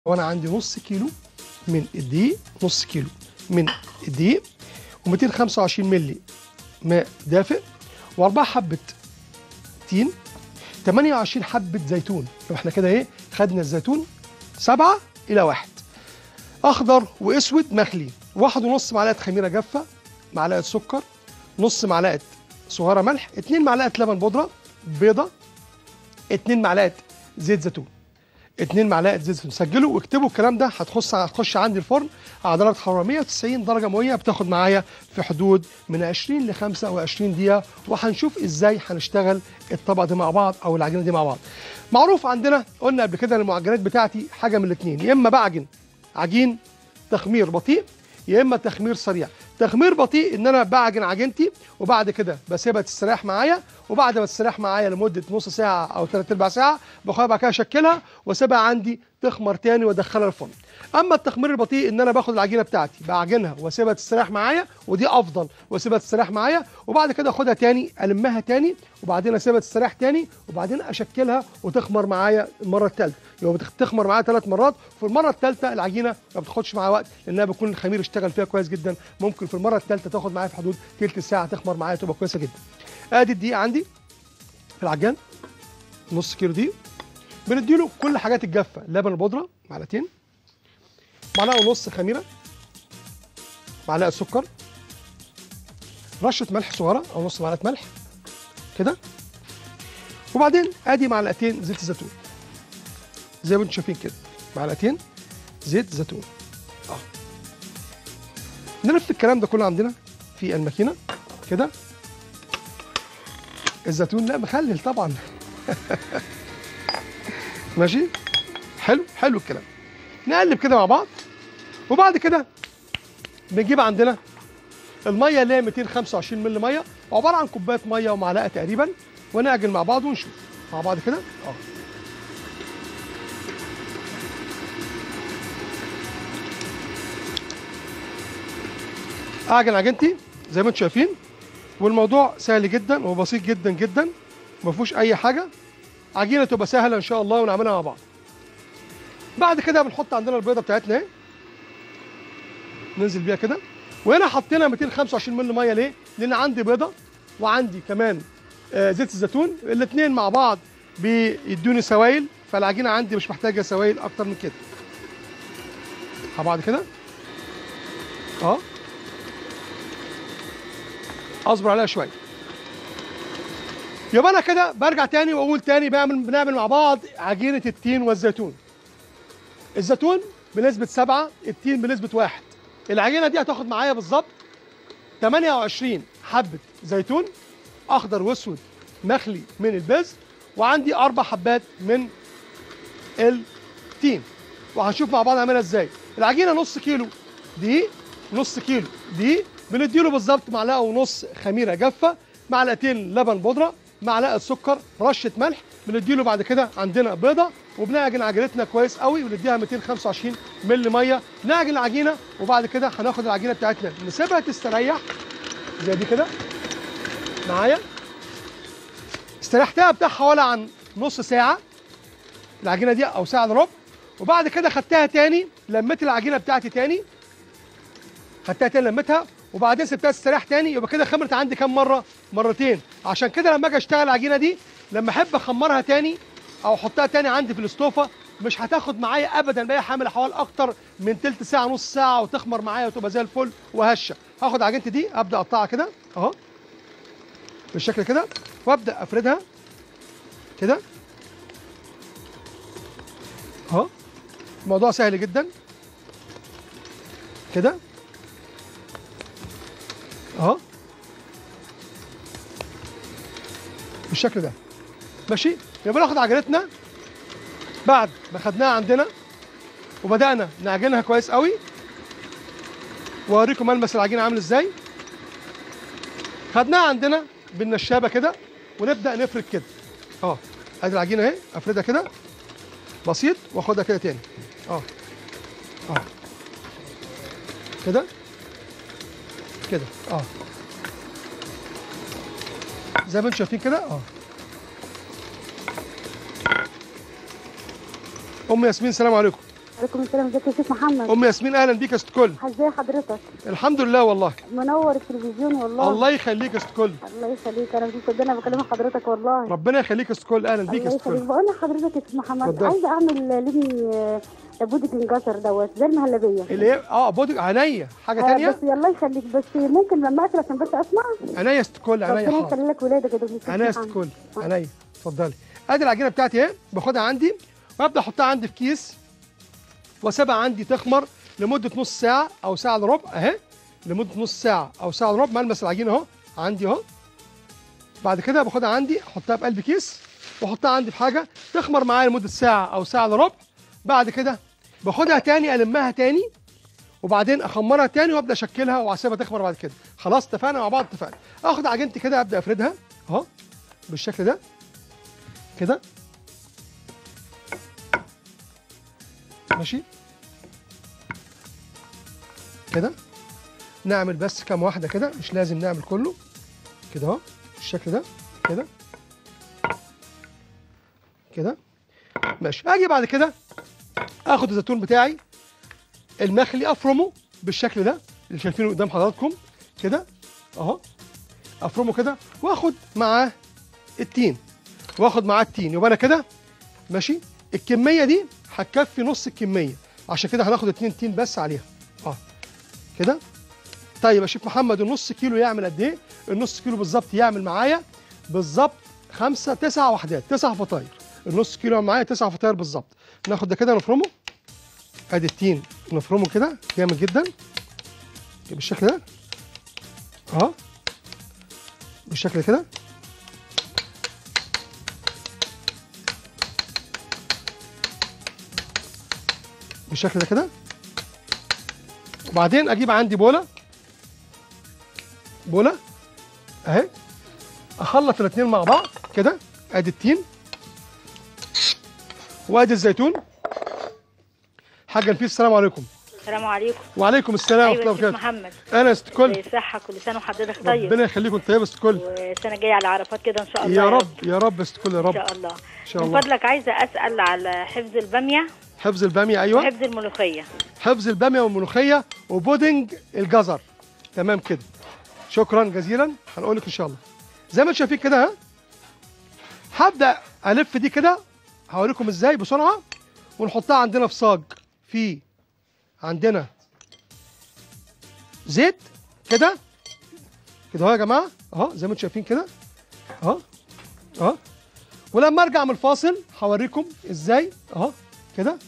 وانا عندي نص كيلو من الدقيق نص كيلو من الدقيق و225 مللي ماء دافئ واربع حبه تين 28 حبه زيتون لو احنا كده ايه خدنا الزيتون سبعة الى واحد اخضر واسود مخلي واحد ونص معلقه خميره جافه معلقه سكر نص معلقه صغيره ملح اتنين معلقه لبن بودره بيضه اتنين معلقه زيت زيتون اتنين معلقه زيت زيتون سجلوا واكتبوا الكلام ده هتخش هتخش عندي الفرن على درجه حراره 190 درجه مئويه بتاخد معايا في حدود من 20 ل 25 دقيقه وهنشوف ازاي هنشتغل الطبق ده مع بعض او العجينه دي مع بعض معروف عندنا قلنا قبل كده المعجنات بتاعتي حاجه من الاثنين يا اما بعجن عجين تخمير بطيء يا اما تخمير سريع تخمير بطيء ان انا بعجن عجينتي وبعد كده بسيبها تستريح معايا وبعد ما تستريح معايا لمده نص ساعه او ثلاث ارباع ساعه باخدها بعد كده اشكلها واسيبها عندي تخمر تاني وادخلها الفرن اما التخمير البطيء ان انا باخد العجينه بتاعتي بعجنها واسيبها تستريح معايا ودي افضل واسيبها تستريح معايا وبعد كده اخدها تاني المها تاني وبعدين اسيبها تستريح تاني وبعدين اشكلها وتخمر معايا المره الثالثه يبقى بتخمر معايا ثلاث مرات في المره الثالثه العجينه ما بتاخدش معايا وقت لانها بيكون الخمير اشتغل فيها كويس جدا ممكن في المره الثالثه تاخد معايا في حدود ثلث ساعه تخمر معايا تبقى كويسه جدا ادي الدقيق عندي في العجان نص كيلو دقيق بنديله كل حاجات الجافه لبن البودره معلقتين معلقه ونص خميره معلقه سكر رشه ملح صغيره او نص معلقه ملح كده وبعدين ادي معلقتين زيت الزيتون زي ما انتم شايفين كده معلقتين زيت زيتون اه نلف الكلام ده كله عندنا في الماكينه كده الزيتون لا مخلل طبعا ماشي حلو حلو الكلام نقلب كده مع بعض وبعد كده بنجيب عندنا الميه اللي هي 225 مللي ميه عباره عن كوبايه ميه ومعلقه تقريبا ونعجن مع بعض ونشوف مع بعض كده اه اعجن عجينتي زي ما انتم شايفين والموضوع سهل جدا وبسيط جدا جدا ما فيهوش اي حاجه عجينه تبقى سهله ان شاء الله ونعملها مع بعض بعد كده بنحط عندنا البيضه بتاعتنا اهي ننزل بيها كده وهنا حطينا 225 مللي ميه ليه لان عندي بيضه وعندي كمان آه زيت الزيتون الاثنين مع بعض بيدوني سوائل فالعجينه عندي مش محتاجه سوائل اكتر من كده مع بعض كده اه اصبر عليها شويه يبقى انا كده برجع تاني واقول تاني بعمل بنعمل مع بعض عجينه التين والزيتون الزيتون بنسبه 7 التين بنسبه 1 العجينه دي هتاخد معايا بالظبط 28 حبه زيتون اخضر واسود مخلي من البذر وعندي اربع حبات من التين وهنشوف مع بعض نعملها ازاي العجينه نص كيلو دقيق نص كيلو دقيق بنديله بالظبط معلقه ونص خميره جافه معلقتين لبن بودره معلقه سكر رشه ملح بنديله بعد كده عندنا بيضه وبنعجن عجينتنا كويس قوي ونديها 225 مللي ميه نعجن العجينه وبعد كده هناخد العجينه بتاعتنا نسيبها تستريح زي دي كده معايا استريحتها بتاع حوالي عن نص ساعه العجينه دي او ساعه الا ربع وبعد كده خدتها تاني لميت العجينه بتاعتي تاني خدتها تاني لميتها وبعدين سبتها تستريح تاني يبقى كده خمرت عندي كام مره مرتين عشان كده لما اجي اشتغل العجينه دي لما احب اخمرها تاني او احطها تاني عندي في الاستوفه مش هتاخد معايا ابدا بقى حامل حوالي اكتر من تلت ساعه نص ساعه وتخمر معايا وتبقى زي الفل وهشه هاخد عجينتي دي ابدا اقطعها كده اهو بالشكل كده وابدا افردها كده اهو الموضوع سهل جدا كده اهو بالشكل ده ماشي يبقى ناخد عجينتنا بعد ما خدناها عندنا وبدانا نعجنها كويس قوي واوريكم ملمس العجينه عامل ازاي خدناها عندنا بالنشابه كده ونبدا نفرد كده اه ادي العجينه اهي افردها كده بسيط واخدها كده تاني اه اه كده كده اه زي ما انتم شايفين كده اه ام ياسمين السلام عليكم عليكم السلام ازيك يا شيخ محمد ام ياسمين اهلا بيك يا ست كل ازي حضرتك الحمد لله والله منور التلفزيون والله الله يخليك يا ست كل الله يخليك انا مش مصدقه بكلم حضرتك والله ربنا يخليك يا ست كل اهلا بيك يا الله ست يخليك كل بقول لحضرتك يا شيخ محمد اتفضل. عايزه اعمل لابني آه، لابودة الجزر دوت زي المهلبيه اللي هي اه بودك عينيا حاجه آه، تانية بس الله يخليك بس ممكن لما اقفل عشان بس اسمع عينيا يا ست كل عينيا ربنا حاضر يخلي لك ولادك يا دكتور عينيا يا ست كل عينيا اتفضلي ادي العجينه بتاعتي اهي باخدها عندي وابدا احطها عندي في كيس واسيبها عندي تخمر لمده نص ساعه او ساعه الا ربع اهي لمده نص ساعه او ساعه الا ربع ملمس العجينه اهو عندي اهو بعد كده باخدها عندي احطها في قلب كيس واحطها عندي في حاجه تخمر معايا لمده ساعه او ساعه الا ربع بعد كده باخدها تاني المها تاني وبعدين اخمرها تاني وابدا اشكلها واسيبها تخمر بعد كده خلاص اتفقنا مع بعض اتفقنا اخد عجينتي كده ابدا افردها اهو بالشكل ده كده ماشي كده نعمل بس كام واحده كده مش لازم نعمل كله كده اهو بالشكل ده كده كده ماشي اجي بعد كده اخد الزيتون بتاعي المخلي افرمه بالشكل ده اللي شايفينه قدام حضراتكم كده اهو افرمه كده واخد معاه التين واخد معاه التين يبقى انا كده ماشي الكميه دي هتكفي نص الكميه عشان كده هناخد اتنين تين بس عليها اه كده طيب يا شيخ محمد النص كيلو يعمل قد ايه النص كيلو بالظبط يعمل معايا بالظبط خمسة تسع وحدات تسع فطاير النص كيلو يعمل معايا تسع فطاير بالظبط ناخد ده كده نفرمه ادي التين نفرمه كده جامد جدا بالشكل ده اهو بالشكل كده بالشكل ده كده وبعدين اجيب عندي بوله بوله اهي اخلط الاثنين مع بعض كده ادي التين وادي الزيتون حاجه نفيس السلام عليكم السلام عليكم وعليكم السلام ورحمه ايوه الله يا شيخ وبركاته محمد انا يا ست كل زي صحة كل سنة وحضرتك طيب ربنا يخليكم طيب يا ست كل وسنة جاية على عرفات كده ان شاء الله يا رب يا رب يا ست كل يا ان رب شاء الله ان شاء من الله فضلك عايزة اسأل على حفظ البامية حفظ الباميه ايوه وحفظ الملوخية حفظ الباميه والملوخيه وبودنج الجزر تمام كده شكرا جزيلا هنقول لك ان شاء الله زي ما انتم شايفين كده ها هبدا الف دي كده هوريكم ازاي بسرعه ونحطها عندنا في صاج في عندنا زيت كده كده اهو يا جماعه اهو زي ما انتم شايفين كده اهو اهو ولما ارجع من الفاصل هوريكم ازاي اهو كده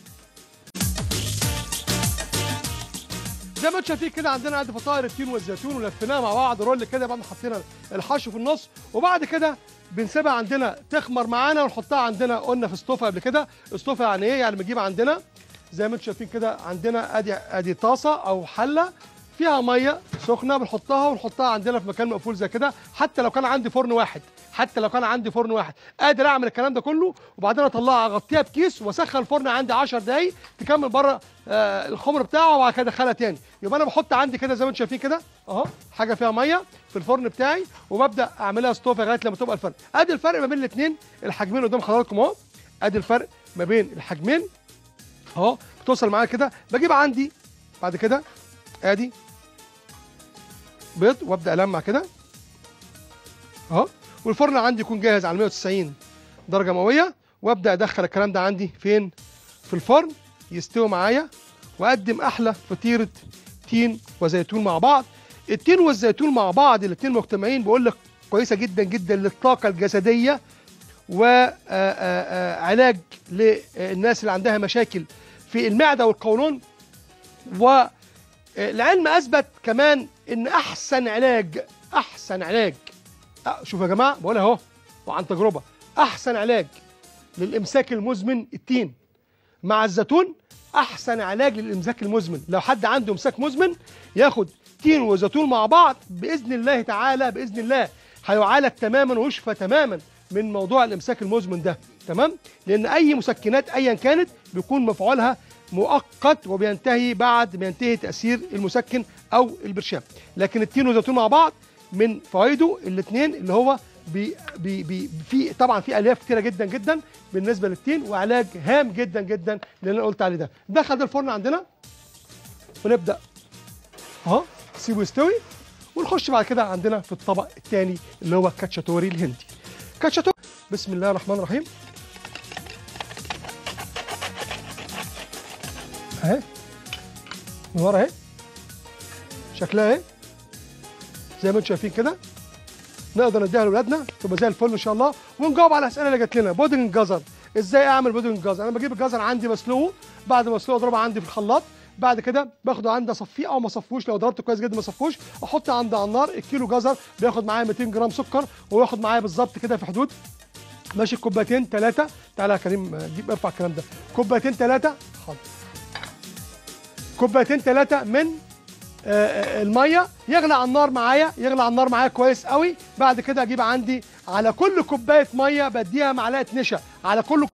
زي ما انتم شايفين كده عندنا قد فطاير التين والزيتون ولفيناها مع بعض رول كده بعد ما حطينا الحشو في النص وبعد كده بنسيبها عندنا تخمر معانا ونحطها عندنا قلنا في استوفه قبل كده استوفه يعني ايه يعني بنجيب عندنا زي ما انتم شايفين كده عندنا ادي ادي طاسه او حله فيها ميه سخنه بنحطها ونحطها عندنا في مكان مقفول زي كده حتى لو كان عندي فرن واحد حتى لو كان عندي فرن واحد قادر اعمل الكلام ده كله وبعدين اطلعها اغطيها بكيس واسخن الفرن عندي 10 دقايق تكمل بره آه الخمر بتاعه وبعد كده ادخلها تاني يبقى انا بحط عندي كده زي ما انتم شايفين كده اهو حاجه فيها ميه في الفرن بتاعي وببدا اعملها ستوف لغايه لما تبقى الفرن ادي الفرق ما بين الاثنين الحجمين قدام حضراتكم اهو ادي الفرق ما بين الحجمين اهو بتوصل معايا كده بجيب عندي بعد كده ادي بيض وابدا المع كده اهو والفرن عندي يكون جاهز على 190 درجه مئويه وابدا ادخل الكلام ده عندي فين في الفرن يستوي معايا واقدم احلى فطيره تين وزيتون مع بعض التين والزيتون مع بعض الاثنين مجتمعين بقول لك كويسه جدا جدا للطاقه الجسديه وعلاج للناس اللي عندها مشاكل في المعده والقولون والعلم اثبت كمان ان احسن علاج احسن علاج أه، شوفوا يا جماعه بقولها اهو وعن تجربه احسن علاج للامساك المزمن التين مع الزيتون احسن علاج للامساك المزمن لو حد عنده امساك مزمن ياخد تين وزيتون مع بعض باذن الله تعالى باذن الله هيعالج تماما ويشفى تماما من موضوع الامساك المزمن ده تمام لان اي مسكنات ايا كانت بيكون مفعولها مؤقت وبينتهي بعد ما ينتهي تاثير المسكن او البرشام لكن التين والزيتون مع بعض من فوائده الاثنين اللي هو بي بي بي في طبعا في الياف كتيره جدا جدا بالنسبه للتين وعلاج هام جدا جدا اللي انا قلت عليه ده دخل الفرن عندنا ونبدا اهو سيبه يستوي ونخش بعد كده عندنا في الطبق الثاني اللي هو كاتشاتوري الهندي كاتشاتوري بسم الله الرحمن الرحيم اهي من ورا اهي شكلها اهي زي ما انتم شايفين كده نقدر نديها لاولادنا تبقى زي الفل ان شاء الله ونجاوب على الاسئله اللي جات لنا بودنج جزر ازاي اعمل بودنج جزر انا بجيب الجزر عندي بسلقه بعد ما اسلقه اضربه عندي في الخلاط بعد كده باخده عندي اصفيه او ما اصفوش لو ضربته كويس جدا ما اصفوش احطه عندي على النار الكيلو جزر بياخد معايا 200 جرام سكر وياخد معايا بالظبط كده في حدود ماشي كوبايتين ثلاثه تعالى يا كريم آه، جيب ارفع الكلام ده كوبايتين ثلاثه حاضر كوبايتين ثلاثه من آه، آه، الميه يغلى على النار معايا يغلى على النار معايا كويس قوي بعد كده اجيب عندي على كل كوبايه ميه بديها معلقه نشا على كل